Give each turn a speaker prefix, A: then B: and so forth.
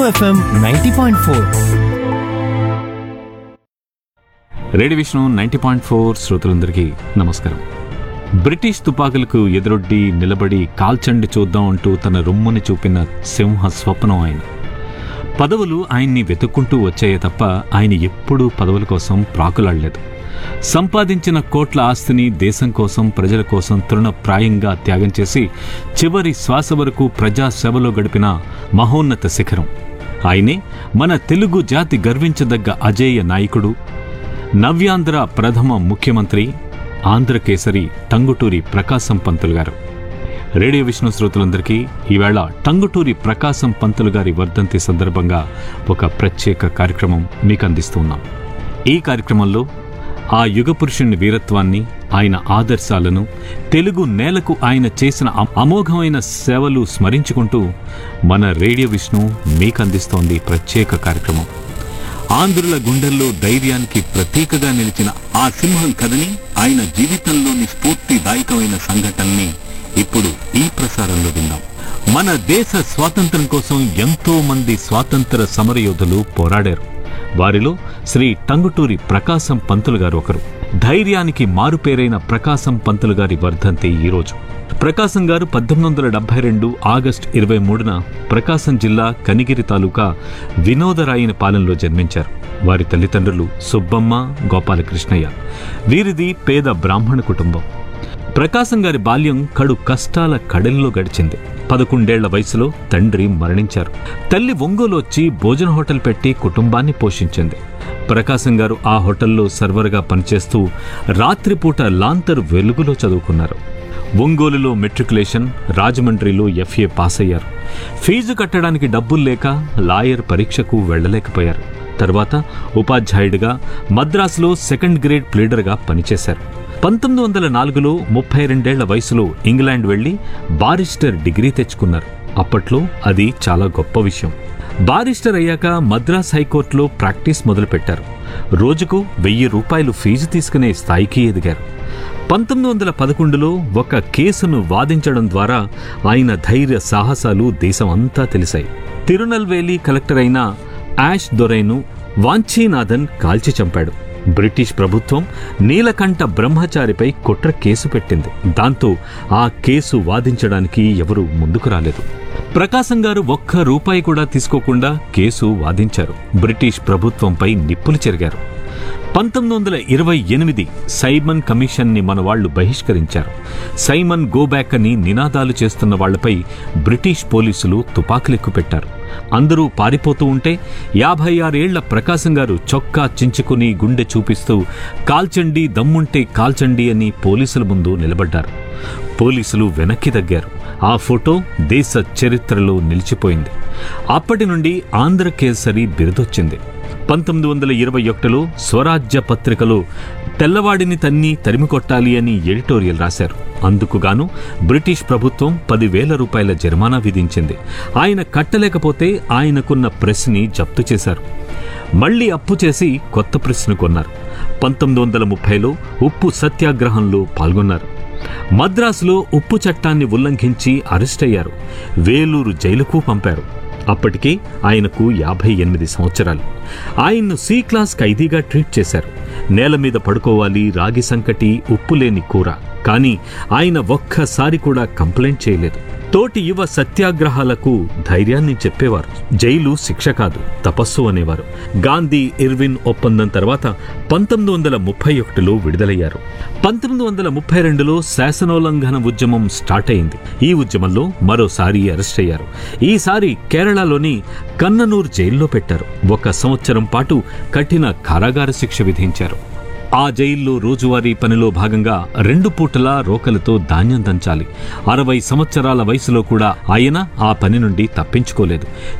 A: FM ninety point four
B: radio Vishnu ninety point four శ్రోతలందరికీ నమస్కారం British తుపాకులకు ఎదురొడ్డి నిలబడి కాల్చండి చూద్దాం అంటూ తన రొమ్ముని చూపిన సింహ స్వప్నం ఆయన పదవులు ఆయన్ని వెతుక్కుంటూ వచ్చాయే తప్ప ఆయన ఎప్పుడూ పదవుల కోసం ప్రాకులాడలేదు సంపాదించిన కోట్ల ఆస్తిని దేశం కోసం ప్రజల కోసం తృణప్రాయంగా త్యాగం చేసి చివరి శ్వాస వరకు ప్రజా సేవలో గడిపిన మహోన్నత శిఖరం ఆయనే మన తెలుగు జాతి గర్వించదగ్గ అజేయ నాయకుడు నవ్యాంధ్ర ప్రథమ ముఖ్యమంత్రి ఆంధ్రకేసరి టంగుటూరి ప్రకాశం పంతులు గారు రేడియో విష్ణు శ్రోతలందరికీ ఈవేళ టంగుటూరి ప్రకాశం పంతులు గారి వర్ధంతి సందర్భంగా ఒక ప్రత్యేక కార్యక్రమం మీకు అందిస్తున్నాం ఈ కార్యక్రమంలో ఆ యుగ పురుషుని వీరత్వాన్ని ఆయన ఆదర్శాలను తెలుగు నేలకు ఆయన చేసిన అ- అమోఘమైన సేవలు స్మరించుకుంటూ మన రేడియో విష్ణు మీకు అందిస్తోంది ప్రత్యేక కార్యక్రమం ఆంధ్రుల గుండెల్లో ధైర్యానికి ప్రతీకగా నిలిచిన ఆ సింహం కథని ఆయన జీవితంలోని స్ఫూర్తిదాయకమైన సంఘటనల్ని ఇప్పుడు ఈ ప్రసారంలో విందాం మన దేశ స్వాతంత్ర్యం కోసం ఎంతో మంది స్వాతంత్ర సమరయోధులు పోరాడారు వారిలో శ్రీ టంగుటూరి ప్రకాశం పంతులు గారు ఒకరు ధైర్యానికి మారుపేరైన ప్రకాశం పంతులు గారి వర్ధంతి ఈరోజు ప్రకాశం గారు పద్దెనిమిది వందల డెబ్బై రెండు ఆగస్టు ఇరవై మూడున ప్రకాశం జిల్లా కనిగిరి తాలూకా వినోదరాయని పాలెంలో జన్మించారు వారి తల్లిదండ్రులు సుబ్బమ్మ గోపాలకృష్ణయ్య వీరిది పేద బ్రాహ్మణ కుటుంబం ప్రకాశం గారి బాల్యం కడు కష్టాల కడలిలో గడిచింది పదకొండేళ్ల వయసులో తండ్రి మరణించారు తల్లి ఒంగోలు వచ్చి భోజన హోటల్ పెట్టి కుటుంబాన్ని పోషించింది ప్రకాశం గారు ఆ హోటల్లో సర్వర్గా పనిచేస్తూ రాత్రిపూట లాంతరు వెలుగులో చదువుకున్నారు ఒంగోలులో మెట్రికులేషన్ రాజమండ్రిలో ఎఫ్ఏ పాస్ అయ్యారు ఫీజు కట్టడానికి డబ్బులు లేక లాయర్ పరీక్షకు వెళ్ళలేకపోయారు తర్వాత ఉపాధ్యాయుడిగా మద్రాసులో సెకండ్ గ్రేడ్ ప్లీడర్గా పనిచేశారు పంతొమ్మిది వందల నాలుగులో ముప్పై రెండేళ్ల వయసులో ఇంగ్లాండ్ వెళ్లి బారిస్టర్ డిగ్రీ తెచ్చుకున్నారు అప్పట్లో అది చాలా గొప్ప విషయం బారిస్టర్ అయ్యాక మద్రాస్ హైకోర్టులో ప్రాక్టీస్ మొదలుపెట్టారు రోజుకు వెయ్యి రూపాయలు ఫీజు తీసుకునే స్థాయికి ఎదిగారు పంతొమ్మిది వందల పదకొండులో ఒక కేసును వాదించడం ద్వారా ఆయన ధైర్య సాహసాలు దేశమంతా తెలిసాయి తిరునల్వేలి కలెక్టర్ అయిన యాష్ దొరైను వాంచీనాథన్ కాల్చి చంపాడు బ్రిటిష్ ప్రభుత్వం నీలకంఠ బ్రహ్మచారిపై కుట్ర కేసు పెట్టింది దాంతో ఆ కేసు వాదించడానికి ఎవరూ ముందుకు రాలేదు ప్రకాశం గారు ఒక్క రూపాయి కూడా తీసుకోకుండా కేసు వాదించారు బ్రిటిష్ ప్రభుత్వంపై నిప్పులు చెరిగారు పంతొమ్మిది వందల ఇరవై ఎనిమిది సైమన్ కమిషన్ని మన వాళ్లు బహిష్కరించారు సైమన్ గోబ్యాక్ అని నినాదాలు చేస్తున్న వాళ్లపై బ్రిటిష్ పోలీసులు తుపాకులెక్కు పెట్టారు అందరూ పారిపోతూ ఉంటే యాభై ఆరేళ్ల ప్రకాశం గారు చొక్కా చించుకుని గుండె చూపిస్తూ కాల్చండి దమ్ముంటే కాల్చండి అని పోలీసుల ముందు నిలబడ్డారు పోలీసులు వెనక్కి తగ్గారు ఆ ఫోటో దేశ చరిత్రలో నిలిచిపోయింది అప్పటి నుండి ఆంధ్రకేసరి బిరుదొచ్చింది పంతొమ్మిది వందల ఇరవై ఒకటిలో స్వరాజ్య పత్రికలో తెల్లవాడిని తన్ని తరిమి కొట్టాలి అని ఎడిటోరియల్ రాశారు అందుకుగాను బ్రిటిష్ ప్రభుత్వం పదివేల రూపాయల జరిమానా విధించింది ఆయన కట్టలేకపోతే ఆయనకున్న ప్రెస్ని జప్తు చేశారు మళ్లీ అప్పు చేసి కొత్త ప్రెస్ను కొన్నారు పంతొమ్మిది వందల ముప్పైలో ఉప్పు సత్యాగ్రహంలో పాల్గొన్నారు మద్రాసులో ఉప్పు చట్టాన్ని ఉల్లంఘించి అరెస్ట్ అయ్యారు వేలూరు జైలుకు పంపారు అప్పటికే ఆయనకు యాభై ఎనిమిది సంవత్సరాలు ఆయన్ను సి క్లాస్ ఖైదీగా ట్రీట్ చేశారు నేల మీద పడుకోవాలి రాగి సంకటి ఉప్పు లేని కూర కానీ ఆయన ఒక్కసారి కూడా కంప్లైంట్ చేయలేదు తోటి యువ సత్యాగ్రహాలకు ధైర్యాన్ని చెప్పేవారు జైలు శిక్ష కాదు తపస్సు అనేవారు గాంధీ ఇర్విన్ ఒప్పందం తర్వాత పంతొమ్మిది వందల ముప్పై ఒకటిలో విడుదలయ్యారు పంతొమ్మిది వందల ముప్పై రెండులో శాసనోల్లంఘన ఉద్యమం స్టార్ట్ అయింది ఈ ఉద్యమంలో మరోసారి అరెస్ట్ అయ్యారు ఈసారి కేరళలోని కన్ననూర్ జైల్లో పెట్టారు ఒక సంవత్సరం పాటు కఠిన కారాగార శిక్ష విధించారు ఆ జైల్లో రోజువారీ పనిలో భాగంగా రెండు పూటలా రోకలతో ధాన్యం దంచాలి అరవై సంవత్సరాల వయసులో కూడా ఆయన ఆ పని నుండి తప్పించుకోలేదు